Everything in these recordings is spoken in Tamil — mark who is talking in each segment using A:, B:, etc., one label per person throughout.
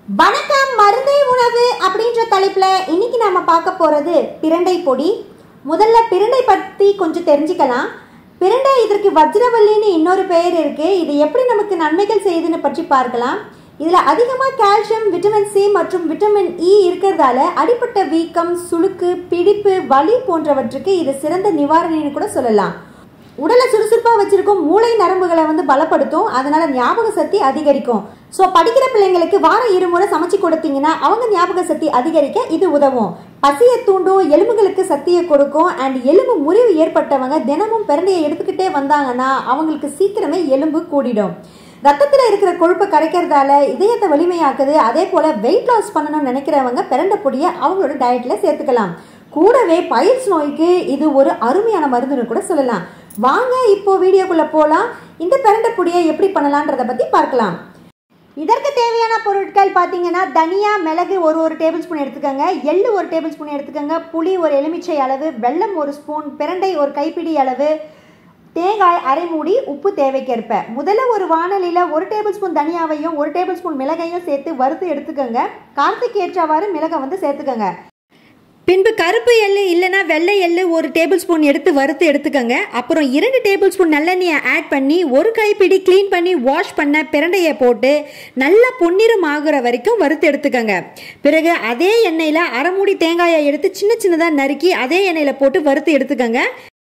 A: வணக்கம் மருந்தே உணவு அப்படின்ற தலைப்புல இன்னைக்கு நாம பார்க்க போறது பிரண்டை பொடி முதல்ல பிரண்டை பத்தி கொஞ்சம் தெரிஞ்சுக்கலாம் பிரண்டை இதற்கு வஜ்ரவல்லின்னு இன்னொரு பெயர் இருக்கு இது எப்படி நமக்கு நன்மைகள் செய்யுதுன்னு பற்றி பார்க்கலாம் இதுல அதிகமா கால்சியம் விட்டமின் சி மற்றும் விட்டமின் இ இருக்கிறதால அடிப்பட்ட வீக்கம் சுளுக்கு பிடிப்பு வலி போன்றவற்றுக்கு இது சிறந்த நிவாரணின்னு கூட சொல்லலாம் உடலை சுறுசுறுப்பா வச்சிருக்கும் மூளை நரம்புகளை வந்து பலப்படுத்தும் அதனால ஞாபக சக்தி அதிகரிக்கும் ஸோ படிக்கிற பிள்ளைங்களுக்கு வாரம் இருமுறை சமைச்சு கொடுத்தீங்கன்னா அவங்க ஞாபக சக்தி அதிகரிக்க இது உதவும் பசியை தூண்டும் எலும்புகளுக்கு சக்தியை கொடுக்கும் அண்ட் எலும்பு முறிவு ஏற்பட்டவங்க தினமும் பிறந்தையை எடுத்துக்கிட்டே வந்தாங்கன்னா அவங்களுக்கு சீக்கிரமே எலும்பு கூடிடும் ரத்தத்துல இருக்கிற கொழுப்பை கரைக்கிறதால இதயத்தை வலிமையாக்குது அதே போல வெயிட் லாஸ் பண்ணணும்னு நினைக்கிறவங்க பிறண்ட பொடியை அவங்களோட டயட்ல சேர்த்துக்கலாம் கூடவே பயிர்ஸ் நோய்க்கு இது ஒரு அருமையான மருந்துன்னு கூட சொல்லலாம் வாங்க இப்போ வீடியோக்குள்ள போலாம் இந்த பிரண்டை பொடியை எப்படி பண்ணலான்றத பத்தி பார்க்கலாம் இதற்கு தேவையான பொருட்கள் பார்த்தீங்கன்னா தனியா மிளகு ஒரு ஒரு டேபிள் ஸ்பூன் எடுத்துக்கோங்க எள்ளு ஒரு டேபிள் ஸ்பூன் எடுத்துக்கோங்க புளி ஒரு எலுமிச்சை அளவு வெல்லம் ஒரு ஸ்பூன் பிரண்டை ஒரு கைப்பிடி அளவு தேங்காய் அரை மூடி உப்பு தேவைக்கேற்ப முதல்ல ஒரு வானலியில் ஒரு டேபிள் ஸ்பூன் தனியாவையும் ஒரு டேபிள் ஸ்பூன் மிளகையும் சேர்த்து வறுத்து எடுத்துக்கோங்க காரத்துக்கு ஏற்றவாறு மிளகை வந்து சேர்த்துக்கோங்க பின்பு கருப்பு எள்ளு இல்லைனா வெள்ளை எள்ளு ஒரு டேபிள் ஸ்பூன் எடுத்து வறுத்து எடுத்துக்கோங்க அப்புறம் இரண்டு டேபிள் ஸ்பூன் நல்லெண்ணெயை ஆட் பண்ணி ஒரு கைப்பிடி க்ளீன் பண்ணி வாஷ் பண்ண பிரண்டையை போட்டு நல்லா பொன்னிறம் ஆகுற வரைக்கும் வறுத்து எடுத்துக்கோங்க பிறகு அதே எண்ணெயில் அரை மூடி தேங்காயை எடுத்து சின்ன சின்னதாக நறுக்கி அதே எண்ணெயில் போட்டு வறுத்து எடுத்துக்கோங்க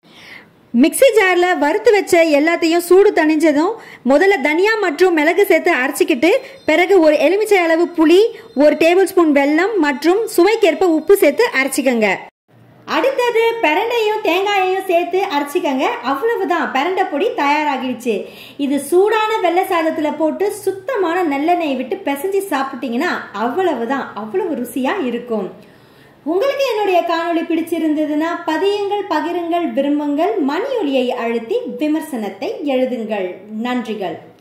A: மிக்ஸி ஜாரில் வறுத்து வச்ச எல்லாத்தையும் சூடு தணிஞ்சதும் முதல்ல தனியா மற்றும் மிளகு சேர்த்து அரைச்சிக்கிட்டு பிறகு ஒரு எலுமிச்சை அளவு புளி ஒரு டேபிள் ஸ்பூன் வெல்லம் மற்றும் சுவைக்கேற்ப உப்பு சேர்த்து அரைச்சிக்கோங்க அடுத்தது பிரண்டையும் தேங்காயையும் சேர்த்து அரைச்சிக்கோங்க அவ்வளவுதான் பிரண்டை பொடி தயாராகிடுச்சு இது சூடான வெள்ளை சாதத்தில் போட்டு சுத்தமான நல்லெண்ணெயை விட்டு பிசைஞ்சு சாப்பிட்டீங்கன்னா அவ்வளவுதான் அவ்வளவு ருசியாக இருக்கும் உங்களுக்கு என்னுடைய காணொளி பிடிச்சிருந்ததுன்னா பதியுங்கள் பகிருங்கள் விரும்புங்கள் மணி ஒலியை அழுத்தி விமர்சனத்தை எழுதுங்கள் நன்றிகள்